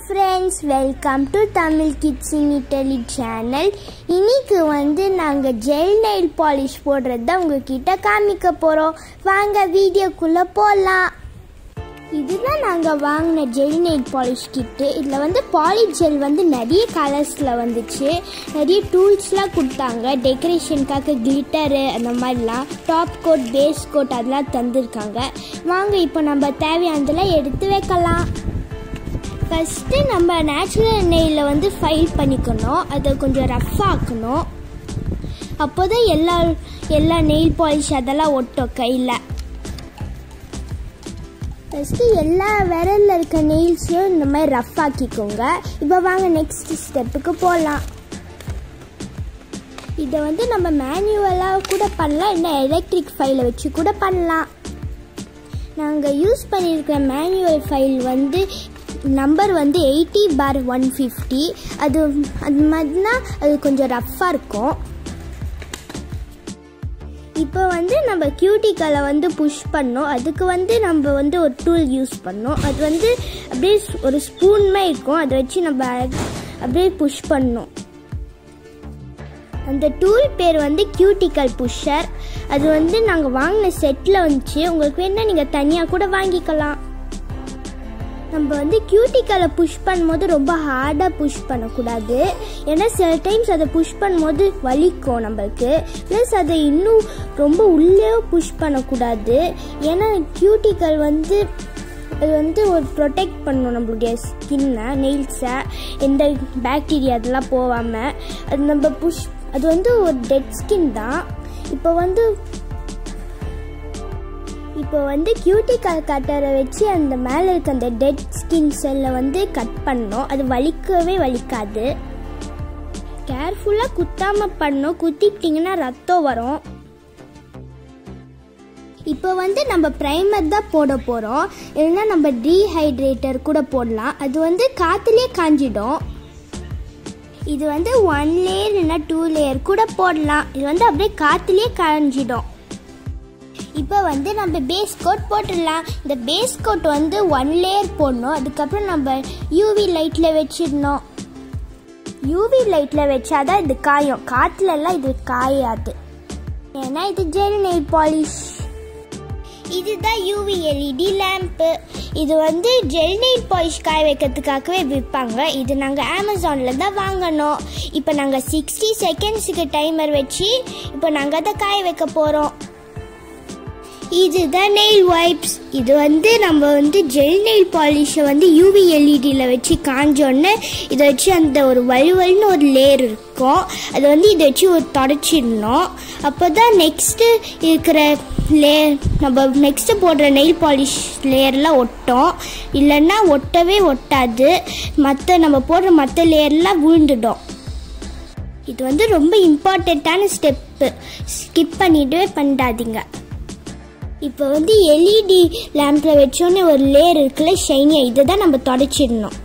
friends welcome to Tamil kids in Italy channel இன்னைக்கு வந்து நாங்கள் ஜெல் நெயில் பாலிஷ் போடுறது தான் உங்ககிட்ட காமிக்க போகிறோம் வாங்க வீடியோக்குள்ளே போகலாம் இதுதான் நாங்கள் வாங்கின ஜெல் நெயில் பாலிஷ் கிட்டு இதில் வந்து பாலிஷ் ஜெல் வந்து நிறைய கலர்ஸில் வந்துச்சு நிறைய டூல்ஸ்லாம் கொடுத்தாங்க டெக்கரேஷனுக்காக கிளிட்டரு அந்த மாதிரிலாம் டாப் கோட் பேஸ் கோட் அதெல்லாம் தந்திருக்காங்க வாங்க இப்போ நம்ம தேவையானதெல்லாம் எடுத்து வைக்கலாம் ஃபஸ்ட்டு நம்ம நேச்சுரல் நெயிலில் வந்து ஃபைல் பண்ணிக்கணும் அதை கொஞ்சம் ரஃப் ஆக்கணும் அப்போ தான் எல்லா எல்லா நெயில் பாலிஷ் அதெல்லாம் ஒட்டும் கையில் ஃபஸ்ட்டு எல்லா விரலில் இருக்க நெயில்ஸையும் இந்த மாதிரி ரஃப் ஆக்கிக்கோங்க இப்போ வாங்க நெக்ஸ்ட் ஸ்டெப்புக்கு போகலாம் இதை வந்து நம்ம மேனுவலாக கூட பண்ணலாம் இல்லை எலக்ட்ரிக் ஃபைலை வச்சு கூட பண்ணலாம் நாங்கள் யூஸ் பண்ணியிருக்கிற மேனுவல் ஃபைல் வந்து நம்பர் வந்து எயிட்டி பார் ஒன் ஃபிஃப்டி அது அது மாதிரினா அது கொஞ்சம் ரஃப்பாக இருக்கும் இப்போ வந்து நம்ம கியூட்டிக்கலை வந்து புஷ் பண்ணோம் அதுக்கு வந்து நம்ம வந்து ஒரு டூல் யூஸ் பண்ணோம் அது வந்து அப்படியே ஒரு ஸ்பூன் மாதிரி இருக்கும் அதை வச்சு நம்ம அப்படியே புஷ் பண்ணோம் அந்த டூல் பேர் வந்து கியூட்டிக்கல் புஷ்ஷர் அது வந்து நாங்கள் வாங்கின செட்டில் வந்துச்சு உங்களுக்கு வேணால் நீங்கள் தனியாக கூட வாங்கிக்கலாம் நம்ம வந்து கியூட்டிக்கலை புஷ் பண்ணும்போது ரொம்ப ஹார்டாக புஷ் பண்ணக்கூடாது ஏன்னா சில டைம்ஸ் அதை புஷ் பண்ணும்போது வலிக்கும் நம்மளுக்கு ப்ளஸ் அதை இன்னும் ரொம்ப உள்ளே புஷ் பண்ணக்கூடாது ஏன்னா கியூட்டிக்கல் வந்து அது வந்து ஒரு ப்ரொடெக்ட் பண்ணும் நம்மளுடைய ஸ்கின்னை நெயில்ஸை எந்த பாக்டீரியா அதெல்லாம் போகாமல் அது நம்ம புஷ் அது வந்து ஒரு டெட் ஸ்கின் தான் இப்போ வந்து இப்போ வந்து கியூட்டிக்கல் கட்டரை வச்சு அந்த மேலே இருக்க அந்த டெட் ஸ்கின் செல்லை வந்து கட் பண்ணோம் அது வலிக்கவே வலிக்காது கேர்ஃபுல்லாக குத்தாமல் பண்ணோம் குத்திக்கிட்டிங்கன்னா ரத்தம் வரும் இப்போ வந்து நம்ம ப்ரைமர் தான் போட போகிறோம் இல்லைன்னா நம்ம டீஹைட்ரேட்டர் கூட போடலாம் அது வந்து காற்றுலேயே காஞ்சிடும் இது வந்து ஒன் லேயர் இல்லைன்னா டூ லேயர் கூட போடலாம் இது வந்து அப்படியே காற்றுலேயே காஞ்சிடும் இப்போ வந்து நம்ம பேஸ் கோட் போட்டுடலாம் இந்த பேஸ் கோட் வந்து ஒன் லேயர் போடணும் அதுக்கப்புறம் நம்ம யூவி லைட்டில் வச்சிடணும் யூவி லைட்டில் வச்சாதான் இது காயும் காற்றுலலாம் இது காயாது ஏன்னா இது ஜெல் நெயில் பாலிஷ் இதுதான் யூவி எல்இடி லேம்ப்பு இது வந்து ஜெல் நெயில் பாலிஷ் காய வைக்கிறதுக்காகவே விற்பாங்க இது நாங்கள் அமேசானில் தான் வாங்கினோம் இப்போ நாங்கள் சிக்ஸ்டி செகண்ட்ஸுக்கு டைமர் வச்சு இப்போ நாங்கள் அதை காய வைக்க போகிறோம் இதுதான் நெயில் வைப்ஸ் இது வந்து நம்ம வந்து ஜெல் நெயில் பாலிஷை வந்து யூவி எல்இடியில் வச்சு காஞ்சோடனே இதை வச்சு அந்த ஒரு வலுவல்னு ஒரு லேயர் இருக்கும் அதை வந்து இதை வச்சு ஒரு தொடச்சிடணும் அப்போ தான் நெக்ஸ்ட்டு இருக்கிற லேயர் நம்ம நெக்ஸ்ட்டு போடுற நெயில் பாலிஷ் லேயர்லாம் ஒட்டும் இல்லைன்னா ஒட்டவே ஒட்டாது மற்ற நம்ம போடுற மற்ற லேயர்லாம் விழுந்துடும் இது வந்து ரொம்ப இம்பார்ட்டண்ட்டான ஸ்டெப்பு ஸ்கிப் பண்ணிடவே பண்ணிடாதீங்க இப்போ வந்து எல்இடி லேம்பில் வச்சோன்னே ஒரு லேயர் இருக்குல்ல ஷைனியாக இதை தான் நம்ம தொடச்சிடணும்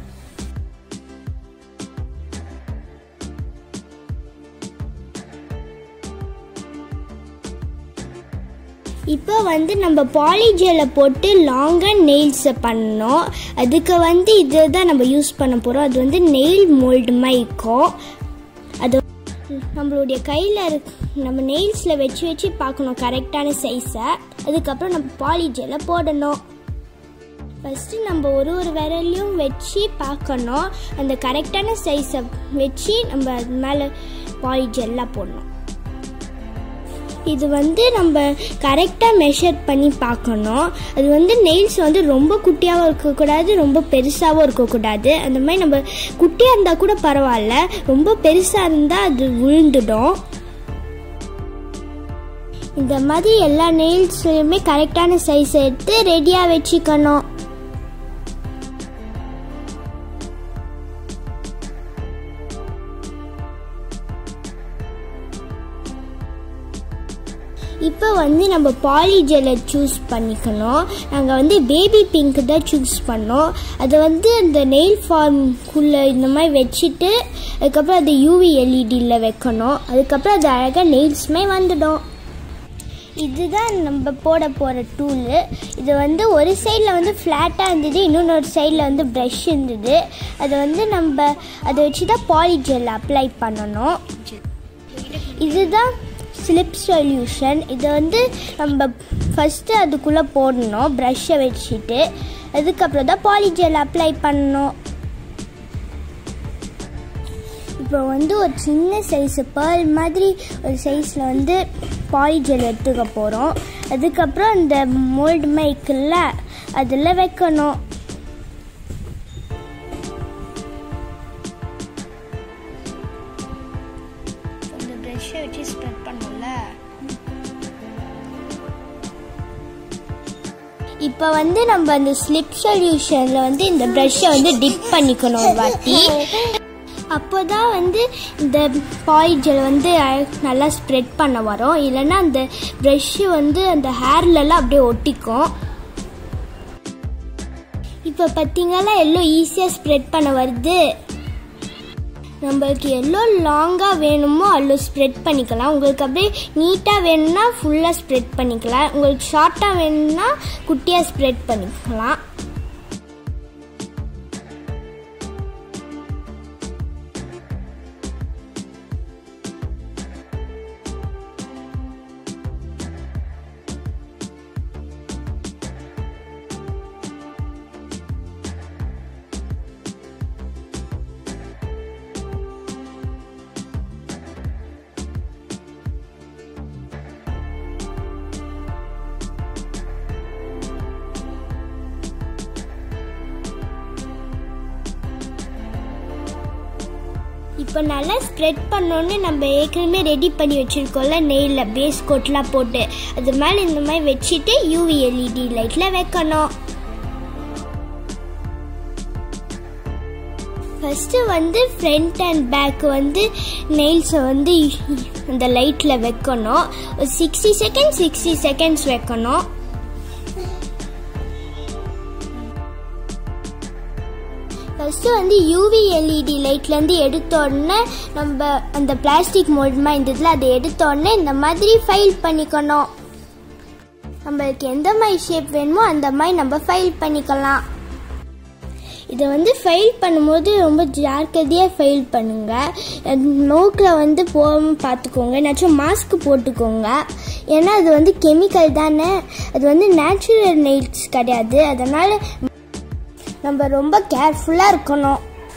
இப்போ வந்து நம்ம பாலிஜெலை போட்டு லாங்காக நெயில்ஸை பண்ணோம் அதுக்கு வந்து இதை தான் நம்ம யூஸ் பண்ண போகிறோம் அது வந்து நெயில் மோல்டு மாதிரி இருக்கும் அது நம்மளுடைய கையில் நம்ம நெயில்ஸில் வச்சு வச்சு பார்க்கணும் கரெக்டான சைஸை அதுக்கப்புறம் நம்ம பாலிஜெலை போடணும் ஃபஸ்ட்டு நம்ம ஒரு ஒரு விரலையும் வச்சு பார்க்கணும் அந்த கரெக்டான சைஸை வச்சு நம்ம அது மேலே பாலிஜெல்லாம் போடணும் இது வந்து நம்ம கரெக்டாக மெஷர் பண்ணி பார்க்கணும் அது வந்து நெயில்ஸ் வந்து ரொம்ப குட்டியாகவும் இருக்கக்கூடாது ரொம்ப பெருசாகவும் இருக்கக்கூடாது அந்த மாதிரி நம்ம குட்டியாக இருந்தால் கூட பரவாயில்ல ரொம்ப பெருசாக இருந்தால் அது விழுந்துடும் இந்த மாதிரி எல்லா நெயில்ஸ்லையுமே கரெக்டான சைஸ் எடுத்து ரெடியாக வச்சுக்கணும் இப்போ வந்து நம்ம பாலிஜெலை சூஸ் பண்ணிக்கணும் நாங்கள் வந்து பேபி பிங்க் தான் சூஸ் பண்ணோம் அதை வந்து அந்த நெயில் ஃபார்ம்குள்ளே இந்த மாதிரி வச்சுட்டு அதுக்கப்புறம் அதை யூவி எல்இடியில் வைக்கணும் அதுக்கப்புறம் அது அழகாக நெயில்ஸுமே வந்துடும் இதுதான் நம்ம போட போகிற டூலு இது வந்து ஒரு சைடில் வந்து ஃப்ளாட்டாக இருந்தது இன்னொன்று சைடில் வந்து ப்ரஷ் இருந்தது அதை வந்து நம்ம அதை வச்சு தான் பாலிஜெல் அப்ளை பண்ணணும் இதுதான் ஸ்லிப் சொல்யூஷன் இதை வந்து நம்ம ஃபஸ்ட்டு அதுக்குள்ளே போடணும் ப்ரஷ்ஷை வச்சுட்டு அதுக்கப்புறம் தான் பாலிஜெல் அப்ளை பண்ணணும் இப்போ வந்து ஒரு சின்ன சைஸு பேர்ல் மாதிரி ஒரு சைஸில் வந்து பாலிஜெல் எடுத்துக்க போகிறோம் அதுக்கப்புறம் இந்த மோல்டு மைக்கில் அதில் வைக்கணும் இந்த ப்ரெஷ்ஷை வச்சு ஸ்ப்ரெட் பண்ணல இப்போ வந்து நம்ம அந்த ஸ்லிப் சொல்யூஷனில் வந்து இந்த ப்ரஷ்ஷை வந்து டிப் பண்ணிக்கணும் ஒரு வாட்டி அப்போ தான் வந்து இந்த பாய்ஜல் வந்து அஹ், நல்லா ஸ்ப்ரெட் பண்ண வரும் இல்லைன்னா அந்த ப்ரஷ்ஷு வந்து அந்த ஹேர்லலாம் அப்படியே ஒட்டிக்கும் இப்போ பார்த்தீங்கன்னா எல்லோ ஈஸியாக ஸ்ப்ரெட் பண்ண வருது நம்மளுக்கு எவ்வளோ லாங்காக வேணுமோ அவ்வளோ ஸ்ப்ரெட் பண்ணிக்கலாம் உங்களுக்கு அப்படியே நீட்டாக வேணும்னா ஃபுல்லாக ஸ்ப்ரெட் பண்ணிக்கலாம் உங்களுக்கு ஷார்ட்டாக வேணும்னா குட்டியாக ஸ்ப்ரெட் பண்ணிக்கலாம் இப்போ நல்லா ஸ்ப்ரெட் பண்ணோன்னு நம்ம ஏற்கனவே ரெடி பண்ணி வச்சுருக்கோம்ல நெயிலில் பேஸ் கோட்லாம் போட்டு அது மேலே இந்த மாதிரி வச்சுட்டு யூவி எல்இடி லைட்டில் வைக்கணும் ஃபஸ்ட்டு வந்து ஃப்ரண்ட் அண்ட் பேக் வந்து நெயில்ஸை வந்து அந்த லைட்டில் வைக்கணும் ஒரு சிக்ஸ்டி செகண்ட்ஸ் சிக்ஸ்டி செகண்ட்ஸ் வைக்கணும் ஃபஸ்ட்டு வந்து யூவி எல்இடி லைட்லேருந்து எடுத்தோடனே நம்ம அந்த பிளாஸ்டிக் மோல்டுமா இருந்ததுல அதை எடுத்தோடனே இந்த மாதிரி ஃபைல் பண்ணிக்கணும் நம்மளுக்கு எந்த மாதிரி ஷேப் வேணுமோ அந்த மாதிரி நம்ம ஃபைல் பண்ணிக்கலாம் இதை வந்து ஃபைல் பண்ணும்போது ரொம்ப ஜாக்கிரதையாக ஃபைல் பண்ணுங்க நோக்கில் வந்து போகாமல் பார்த்துக்கோங்க என்னாச்சும் மாஸ்க் போட்டுக்கோங்க ஏன்னா அது வந்து கெமிக்கல் தானே அது வந்து நேச்சுரல் நெயில்ஸ் கிடையாது அதனால் நம்ம ரொம்ப கேர்ஃபுல்லாக இருக்கணும்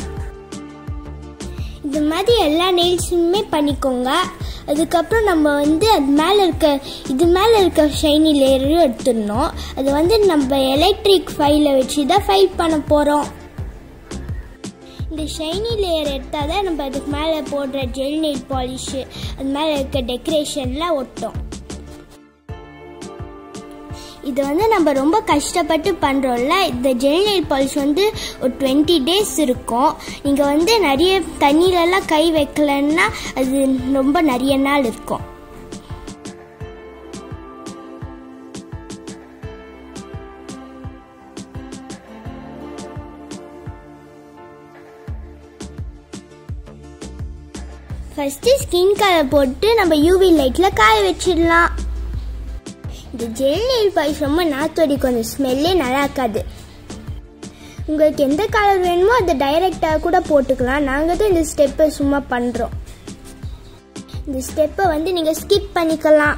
இது மாதிரி எல்லா நெயில்ஸுமே பண்ணிக்கோங்க அதுக்கப்புறம் நம்ம வந்து அது மேலே இருக்க இது மேலே இருக்க ஷைனி லேயரும் எடுத்துடணும் அது வந்து நம்ம எலக்ட்ரிக் ஃபைலை வச்சு தான் ஃபைல் பண்ண போகிறோம் இந்த ஷைனி லேயர் எடுத்தால் தான் நம்ம அதுக்கு மேலே போடுற ஜெல் நெயில் பாலிஷு அது மேலே இருக்க டெக்கரேஷன்லாம் ஒட்டும் இது வந்து நம்ம ரொம்ப கஷ்டப்பட்டு பண்ணுறோம்ல இந்த ஜெல் நெயில் பாலிஷ் வந்து ஒரு டுவெண்ட்டி டேஸ் இருக்கும் நீங்கள் வந்து நிறைய தண்ணியிலலாம் கை வைக்கலன்னா அது ரொம்ப நிறைய நாள் இருக்கும் ஃபஸ்ட்டு ஸ்கின் கலர் போட்டு நம்ம யூவி லைட்டில் காய வச்சிடலாம் இந்த ஜெல் நெயில் பாலிஷ் ரொம்ப நாத்தடிக்கும் அந்த ஸ்மெல்லே நல்லா இருக்காது உங்களுக்கு எந்த கலர் வேணுமோ அதை டைரெக்டாக கூட போட்டுக்கலாம் நாங்கள் தான் இந்த ஸ்டெப்பை சும்மா பண்ணுறோம் இந்த ஸ்டெப்பை வந்து நீங்கள் ஸ்கிப் பண்ணிக்கலாம்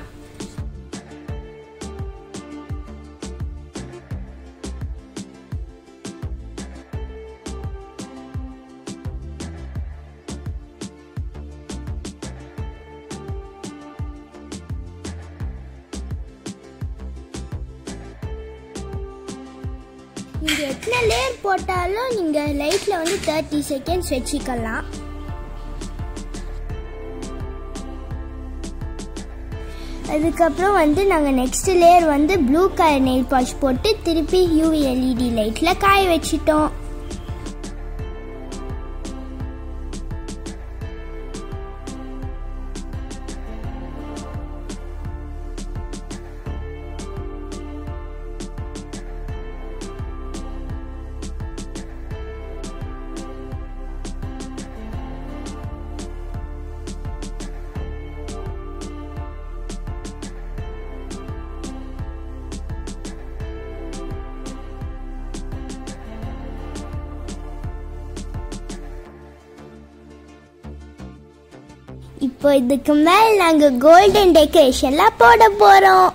நீங்கள் எத்தனை லேயர் போட்டாலும் நீங்கள் லைட்டில் வந்து தேர்ட்டி செகண்ட்ஸ் வச்சுக்கலாம் அதுக்கப்புறம் வந்து நாங்கள் நெக்ஸ்ட் லேயர் வந்து ப்ளூ கலர் நெயில் பாலிஷ் போட்டு திருப்பி யூவி எல்இடி லைட்டில் காய வச்சிட்டோம் இப்போ இதுக்கு மேல் நாங்கள் கோல்டன் டெக்கரேஷன்லாம் போட போகிறோம்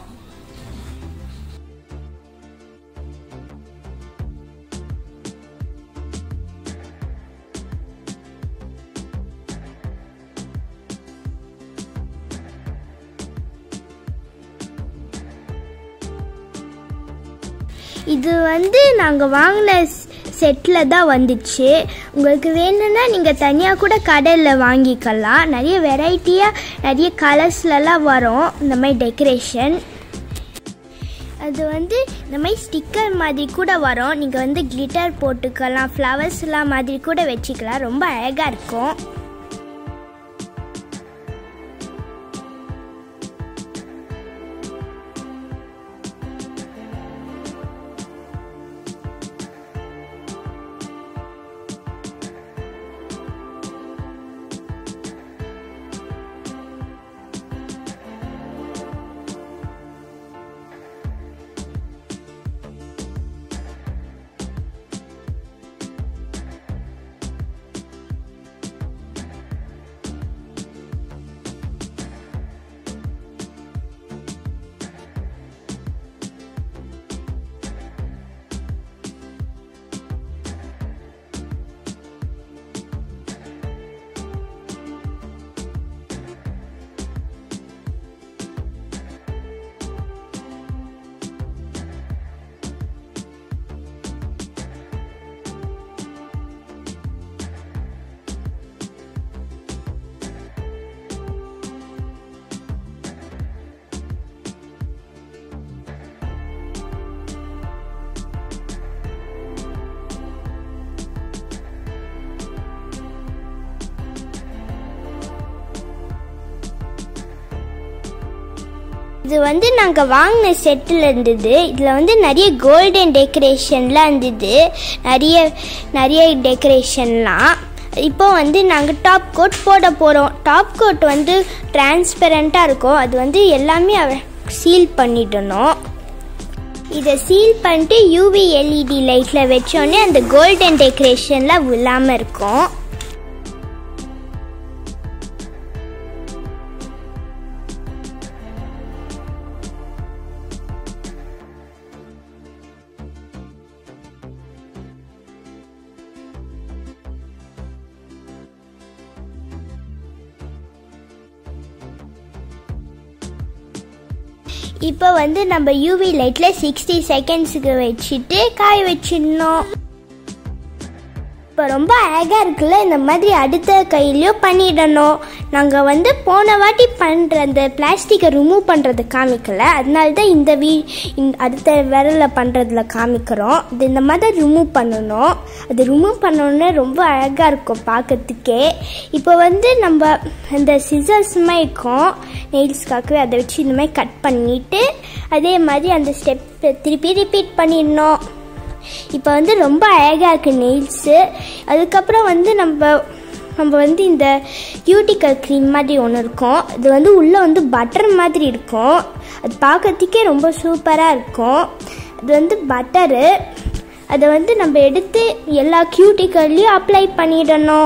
இது வந்து நாங்கள் வாங்கின செட்டில் தான் வந்துச்சு உங்களுக்கு வேணும்னா நீங்கள் தனியாக கூட கடையில் வாங்கிக்கலாம் நிறைய வெரைட்டியாக நிறைய கலர்ஸ்லலாம் வரும் இந்த மாதிரி டெக்கரேஷன் அது வந்து இந்த மாதிரி ஸ்டிக்கர் மாதிரி கூட வரும் நீங்கள் வந்து கிளிட்டர் போட்டுக்கலாம் ஃப்ளவர்ஸ்லாம் மாதிரி கூட வச்சுக்கலாம் ரொம்ப அழகாக இருக்கும் இது வந்து நாங்கள் வாங்கின செட்டில் இருந்தது இதில் வந்து நிறைய கோல்டன் டெக்கரேஷன்லாம் இருந்தது நிறைய நிறைய டெக்கரேஷன்லாம் இப்போ வந்து நாங்கள் டாப் கோட் போட போகிறோம் டாப் கோட் வந்து டிரான்ஸ்பெரண்ட்டாக இருக்கும் அது வந்து எல்லாமே சீல் பண்ணிடணும் இதை சீல் பண்ணிட்டு யூவி எல்இடி லைட்டில் வச்சோடனே அந்த கோல்டன் டெக்கரேஷன்லாம் விழாமல் இருக்கும் இப்போ வந்து நம்ம யூவி லைட்டில் சிக்ஸ்டி செகண்ட்ஸுக்கு வச்சுட்டு காய வச்சிடணும் இப்போ ரொம்ப அழகாக இருக்குல்ல இந்த மாதிரி அடுத்த கையிலையும் பண்ணிடணும் நாங்கள் வந்து போன வாட்டி பண்ணுற அந்த பிளாஸ்டிக்கை ரிமூவ் பண்ணுறது காமிக்கல அதனால தான் இந்த வீ இந்த அடுத்த விரலில் பண்ணுறதுல காமிக்கிறோம் இது இந்த மாதிரி ரிமூவ் பண்ணணும் அது ரிமூவ் பண்ணோன்னே ரொம்ப அழகாக இருக்கும் பார்க்கறதுக்கே இப்போ வந்து நம்ம இந்த சிசர்ஸ் மாதிரி இருக்கும் நெயில்ஸ்க்காகவே அதை வச்சு இந்த மாதிரி கட் பண்ணிவிட்டு அதே மாதிரி அந்த ஸ்டெப் திருப்பி ரிப்பீட் பண்ணிடணும் இப்போ வந்து ரொம்ப அழகாக இருக்குது நெயில்ஸு அதுக்கப்புறம் வந்து நம்ம நம்ம வந்து இந்த கியூட்டிக்கல் க்ரீம் மாதிரி ஒன்று இருக்கும் இது வந்து உள்ளே வந்து பட்டர் மாதிரி இருக்கும் அது பார்க்கறதுக்கே ரொம்ப சூப்பராக இருக்கும் அது வந்து பட்டரு அதை வந்து நம்ம எடுத்து எல்லா கியூட்டிக்கல்லையும் அப்ளை பண்ணிடணும்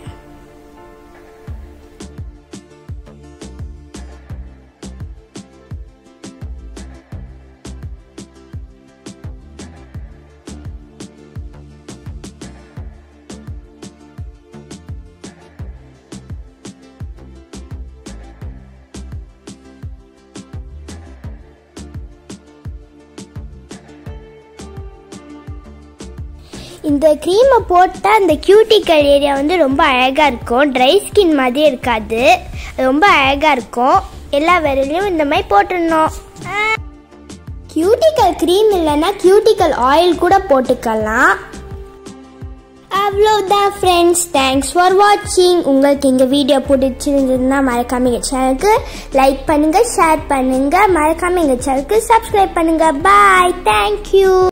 இந்த க்ரீமை போட்டால் அந்த கியூட்டிக்கல் ஏரியா வந்து ரொம்ப அழகாக இருக்கும் ட்ரை ஸ்கின் மாதிரியே இருக்காது ரொம்ப அழகாக இருக்கும் எல்லா விரலையும் இந்த மாதிரி போட்டுடணும் கியூட்டிக்கல் க்ரீம் இல்லைன்னா கியூட்டிக்கல் ஆயில் கூட போட்டுக்கலாம் அவ்வளோதான் ஃப்ரெண்ட்ஸ் தேங்க்ஸ் ஃபார் வாட்சிங் உங்களுக்கு எங்கள் வீடியோ பிடிச்சிருந்ததுன்னா மறக்காம எங்கள் சேனலுக்கு லைக் பண்ணுங்கள் ஷேர் பண்ணுங்கள் மறக்காம எங்கள் சேனலுக்கு சப்ஸ்கிரைப் பண்ணுங்கள் பாய் தேங்க்யூ